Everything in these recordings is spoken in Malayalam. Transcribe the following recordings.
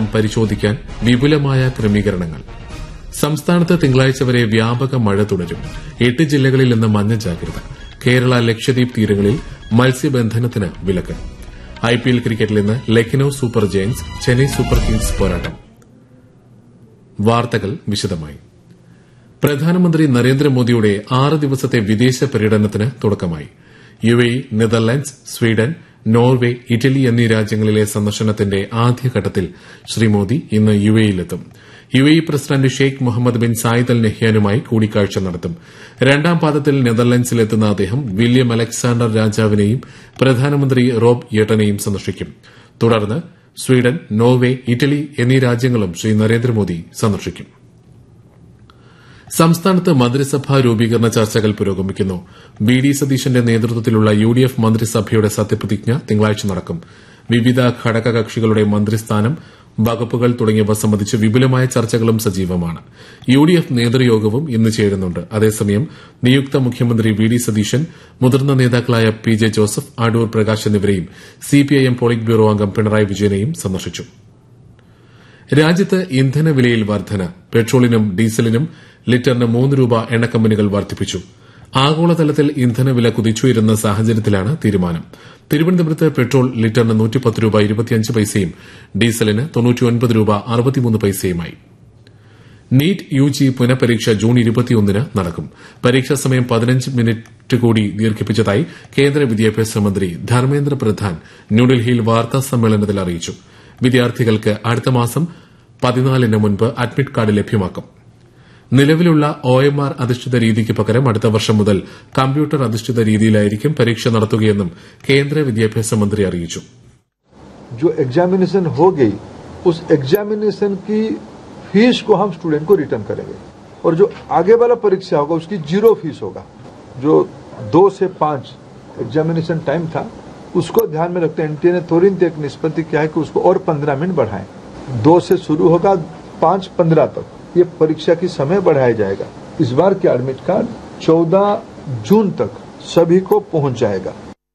പരിശോധിക്കാൻ വിപുലമായ ക്രമീകരണങ്ങൾ സംസ്ഥാനത്ത് തിങ്കളാഴ്ച വരെ വ്യാപക മഴ തുടരും എട്ട് ജില്ലകളിൽ ഇന്ന് മഞ്ഞ ജാഗ്രത കേരള ലക്ഷദ്വീപ് തീരങ്ങളിൽ മത്സ്യബന്ധനത്തിന് വിലക്ക് ഐപിഎൽ ക്രിക്കറ്റിൽ ഇന്ന് Lucknow super giants Chennai super kings പോരാട്ടം വാർത്തകൾ വിശദമായി പ്രധാനമന്ത്രി നരേന്ദ്രമോദിയുടെ ആറ് ദിവസത്തെ വിദേശ പര്യടനത്തിന് തുടക്കമായി U A Netherlands Sweden Norway Italy എന്നീ രാജ്യങ്ങളിലെ സന്ദർശനത്തിന്റെ ആദ്യഘട്ടത്തിൽ ശ്രീ മോദി ഇന്ന് യു എയിലെത്തും U A president Sheikh Mohamed bin Zayed Al നെഹ്യാനുമായി കൂടിക്കാഴ്ച നടത്തും രണ്ടാം പാദത്തിൽ നെതർലൻഡ്സിലെത്തുന്ന അദ്ദേഹം വില്യം അലക്സാണ്ടർ രാജാവിനെയും പ്രധാനമന്ത്രി റോബ് യെട്ടനെയും സന്ദർശിക്കും തുടർന്ന് സ്വീഡൻ നോർവേ ഇറ്റലി എന്നീ രാജ്യങ്ങളും ശ്രീ നരേന്ദ്രമോദി സന്ദർശിക്കും സംസ്ഥാനത്ത് മന്ത്രിസഭാ രൂപീകരണ ചർച്ചകൾ പുരോഗമിക്കുന്നു ബി ഡി സതീശന്റെ നേതൃത്വത്തിലുള്ള യു ഡി എഫ് മന്ത്രിസഭയുടെ സത്യപ്രതിജ്ഞ തിങ്കളാഴ്ച നടക്കും വിവിധ ഘടകകക്ഷികളുടെ മന്ത്രിസ്ഥാനം വകുപ്പുകൾ തുടങ്ങിയവ സംബന്ധിച്ച് വിപുലമായ ചർച്ചകളും സജീവമാണ് യു ഡി എഫ് നേതൃയോഗവും ഇന്ന് ചേരുന്നുണ്ട് അതേസമയം നിയുക്ത മുഖ്യമന്ത്രി വി ഡി സതീശൻ മുതിർന്ന നേതാക്കളായ പി ജെ ജോസഫ് അടൂർ പ്രകാശ് എന്നിവരെയും സിപിഐഎം പോളിറ്റ് ബ്യൂറോ അംഗം പിണറായി വിജയനെയും സന്ദർശിച്ചു രാജ്യത്ത് ഇന്ധനവിലയിൽ വർധന പെട്രോളിനും ഡീസലിനും ലിറ്ററിന് മൂന്ന് രൂപ എണ്ണക്കമ്പനികൾ വർദ്ധിപ്പിച്ചു ആഗോളതലത്തിൽ ഇന്ധനവില കുതിച്ചുയരുന്ന സാഹചര്യത്തിലാണ് തീരുമാനം തിരുവനന്തപുരത്ത് പെട്രോൾ ലിറ്ററിന് നൂറ്റിപ്പത്ത് രൂപ ഇരുപത്തിയഞ്ച് പൈസയും ഡീസലിന് തൊണ്ണൂറ്റിയൊൻപത് രൂപ അറുപത്തിമൂന്ന് പൈസയുമായി നീറ്റ് യു ജി പുനഃപരീക്ഷ ജൂൺ ഇരുപത്തിയൊന്നിന് നടക്കും പരീക്ഷാ സമയം പതിനഞ്ച് മിനിറ്റ് കൂടി ദീർഘിപ്പിച്ചതായി കേന്ദ്ര വിദ്യാഭ്യാസ മന്ത്രി ധർമ്മേന്ദ്ര പ്രധാൻ ന്യൂഡൽഹിയിൽ വാർത്താ സമ്മേളനത്തിൽ അറിയിച്ചു വിദ്യാർത്ഥികൾക്ക് അടുത്ത മാസം പതിനാലിന് മുൻപ് അഡ്മിറ്റ് കാർഡ് ലഭ്യമാക്കും നിലവിലുള്ള ഒ എം ആർ അധിഷ്ഠിത രീതിക്ക് പകരം അടുത്ത വർഷം മുതൽ കമ്പ്യൂട്ടർ അധിഷ്ഠിത രീതിയിലായിരിക്കും പരീക്ഷ നടത്തുകയെന്നും കേന്ദ്ര വിദ്യാഭ്യാസ മന്ത്രി അറിയിച്ചു जो एग्जामिनेशन हो गई उस एग्जामिनेशन की फीस को हम स्टूडेंट को रिटर्न करेंगे और जो आगे वाला परीक्षा होगा उसकी जीरो फीस होगा जो दो से पांच एग्जामिनेशन टाइम था उसको ध्यान में रखते एनटीए ने तुरंत एक निष्पत्ति किया है कि उसको और पंद्रह मिनट बढ़ाएं दो से शुरू होगा पांच पंद्रह तक ये परीक्षा की समय बढ़ाया जाएगा इस बार के एडमिट कार्ड चौदह जून तक सभी को पहुंच जाएगा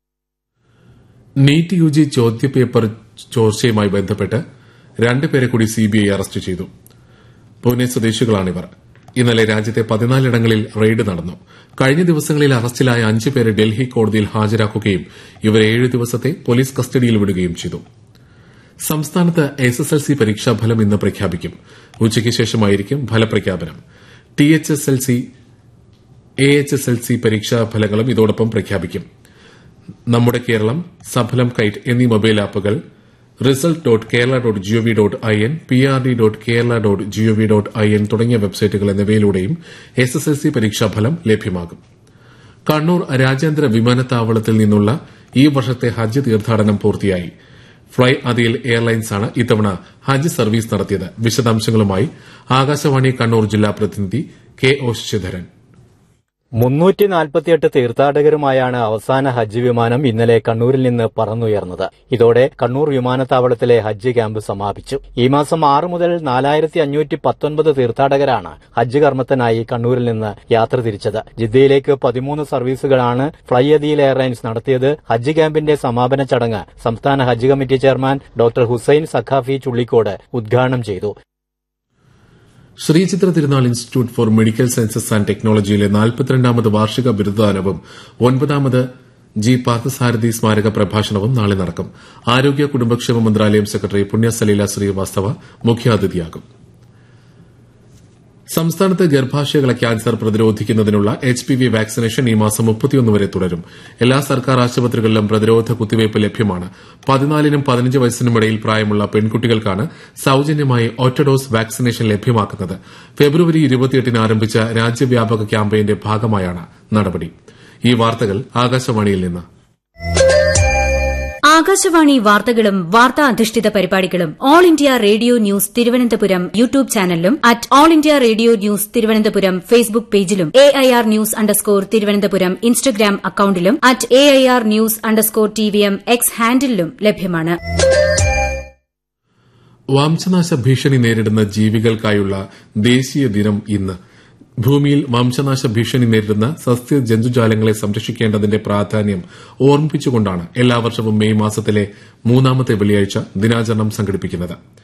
നീറ്റ് യു ജി ചോദ്യപേപ്പർ ചോർച്ചയുമായി ബന്ധപ്പെട്ട് രണ്ടുപേരെ കൂടി സിബിഐ അറസ്റ്റ് ചെയ്തു പൂനെ സ്വദേശികളാണിവർ ഇന്നലെ രാജ്യത്തെ പതിനാലിടങ്ങളിൽ റെയ്ഡ് നടന്നു കഴിഞ്ഞ ദിവസങ്ങളിൽ അറസ്റ്റിലായ അഞ്ച് പേരെ ഡൽഹി കോടതിയിൽ ഹാജരാക്കുകയും ഇവരെ ഏഴ് ദിവസത്തെ പോലീസ് കസ്റ്റഡിയിൽ വിടുകയും ചെയ്തു സംസ്ഥാനത്ത് എസ് എസ് എൽ സി പരീക്ഷാഫലം ഇന്ന് പ്രഖ്യാപിക്കും ഉച്ചയ്ക്ക് ശേഷമായിരിക്കും ഫലപ്രഖ്യാപനം T H S L C A H S L C പരീക്ഷാഫലങ്ങളും ഇതോടൊപ്പം പ്രഖ്യാപിക്കും നമ്മുടെ കേരളം സഫലം കൈറ്റ് എന്നീ മൊബൈൽ ആപ്പുകൾ result dot Kerala dot G O V dot I N P R D dot Kerala dot G O V dot I N തുടങ്ങിയ വെബ്സൈറ്റുകൾ എന്നിവയിലൂടെയും എസ് എസ് എൽ സി പരീക്ഷാഫലം ലഭ്യമാകും കണ്ണൂർ രാജ്യാന്തര വിമാനത്താവളത്തിൽ നിന്നുള്ള ഈ വർഷത്തെ ഹജ്ജ് തീർത്ഥാടനം പൂർത്തിയായി ഫ്ളൈ അതിൽ എയർലൈൻസാണ് ഇത്തവണ ഹജ്ജ് സർവീസ് നടത്തിയത് വിശദാംശങ്ങളുമായി ആകാശവാണി കണ്ണൂർ ജില്ലാ പ്രതിനിധി കെ ഒ ശശിധരൻ മുന്നൂറ്റി നാൽപ്പത്തിയെട്ട് തീർത്ഥാടകരുമായാണ് അവസാന ഹജ്ജ് വിമാനം ഇന്നലെ കണ്ണൂരിൽ നിന്ന് പറന്നുയർന്നത് ഇതോടെ കണ്ണൂർ വിമാനത്താവളത്തിലെ ഹജ്ജ് ക്യാമ്പ് സമാപിച്ചു ഈ മാസം ആറ് മുതൽ നാലായിരത്തി അഞ്ഞൂറ്റി പത്തൊൻപത് തീർത്ഥാടകരാണ് ഹജ്ജ് കർമ്മത്തിനായി കണ്ണൂരിൽ നിന്ന് യാത്ര തിരിച്ചത് ജിദ്ദയിലേക്ക് പതിമൂന്ന് സർവീസുകളാണ് ഫ്ളൈ അദീൽ എയർലൈൻസ് നടത്തിയത് ഹജ്ജ് ക്യാമ്പിന്റെ സമാപന ചടങ്ങ് സംസ്ഥാന ഹജ്ജ് committee chairman doctor Hussain Saqafi Chullikode ഉദ്ഘാടനം ചെയ്തു ശ്രീചിത്ര തിരുനാൾ institute four medical sciences and ടെക്നോളജിയിലെ നാൽപ്പത്തിരണ്ടാമത് വാർഷിക ബിരുദദാനവും ഒൻപതാമത് ജി പാർത്ഥസാരഥി സ്മാരക പ്രഭാഷണവും നാളെ നടക്കും ആരോഗ്യ കുടുംബക്ഷേമ മന്ത്രാലയം സെക്രട്ടറി പുണ്യസലീല ശ്രീവാസ്തവ മുഖ്യാതിഥിയാകും സംസ്ഥാനത്ത് ഗർഭാശയകള cancer പ്രതിരോധിക്കുന്നതിനുള്ള H P V vaccination ഈ മാസം മുപ്പത്തിയൊന്ന് വരെ തുടരും എല്ലാ സർക്കാർ ആശുപത്രികളിലും പ്രതിരോധ കുത്തിവയ്പ് ലഭ്യമാണ് പതിനാലിനും പതിനഞ്ച് വയസ്സിനുമിടയിൽ പ്രായമുള്ള പെൺകുട്ടികൾക്കാണ് സൌജന്യമായി ഒറ്റ ഡോസ് വാക്സിനേഷൻ ലഭ്യമാക്കുന്നത് ഫെബ്രുവരി ഇരുപത്തിയെട്ടിന് ആരംഭിച്ച രാജ്യവ്യാപക ക്യാമ്പയിന്റെ ഭാഗമായാണ് നടപടി ഈ വാർത്തകൾ ആകാശവാണിയിൽ നിന്ന് ആകാശവാണി വാർത്തകളും വാർത്താ അധിഷ്ഠിത പരിപാടികളും All India Radio news Thiruvananthapuram YouTube ചാനലിലും at All India Radio news Thiruvananthapuram Facebook പേജിലും A I R news underscore Thiruvananthapuram Instagram അക്കൌണ്ടിലും at A I R news underscore T V M X ഹാൻഡിലും ലഭ്യമാണ് വംശനാശ ഭീഷണി നേരിടുന്ന ജീവികൾക്കായുള്ള ദേശീയ ദിനം ഇന്ന് ഭൂമിയിൽ വംശനാശ ഭീഷണി നേരിടുന്ന സസ്യ ജന്തുജാലങ്ങളെ സംരക്ഷിക്കേണ്ടതിന്റെ പ്രാധാന്യം ഓർമ്മിപ്പിച്ചുകൊണ്ടാണ് എല്ലാ വർഷവും മെയ് മാസത്തിലെ മൂന്നാമത്തെ വെള്ളിയാഴ്ച ദിനാചരണം സംഘടിപ്പിക്കുന്നത്